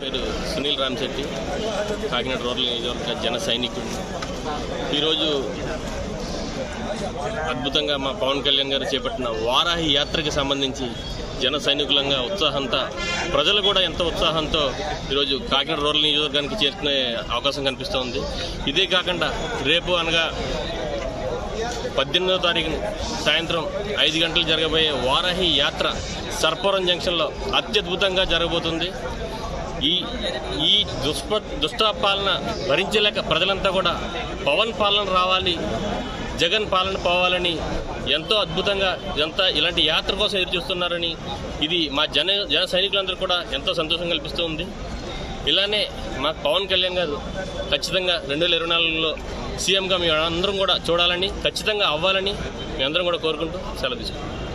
పేరు సునీల్ రామశెట్టి కాకినాడ రూరల్ నియోజకవర్గ జన సైనికుడు ఈరోజు అద్భుతంగా మా పవన్ కళ్యాణ్ గారు చేపట్టిన వారాహి యాత్రకి సంబంధించి జన సైనికులంగా ఉత్సాహంతో ప్రజలు కూడా ఎంతో ఉత్సాహంతో ఈరోజు కాకినాడ రూరల్ నియోజకవర్గానికి చేరుకునే అవకాశం కనిపిస్తోంది ఇదే కాకుండా రేపు అనగా పద్దెనిమిదవ తారీఖు సాయంత్రం ఐదు గంటలు జరగబోయే వారాహి యాత్ర సర్పవరం జంక్షన్లో అత్యద్భుతంగా జరగబోతుంది ఈ ఈ దుష్ప దుష్టపాలన భరించలేక ప్రజలంతా కూడా పవన్ పాలన రావాలి జగన్ పాలన పోవాలని ఎంతో అద్భుతంగా ఎంత ఇలాంటి యాత్ర కోసం ఎదురు చూస్తున్నారని ఇది మా జన జన సైనికులందరూ కూడా ఎంతో సంతోషం కల్పిస్తూ ఉంది ఇలానే మా పవన్ కళ్యాణ్ గారు ఖచ్చితంగా రెండు వేల ఇరవై నాలుగులో సీఎంగా మేము అందరం కూడా చూడాలని ఖచ్చితంగా అవ్వాలని మేమందరం కూడా కోరుకుంటూ సెలవు తీసుకుంటాం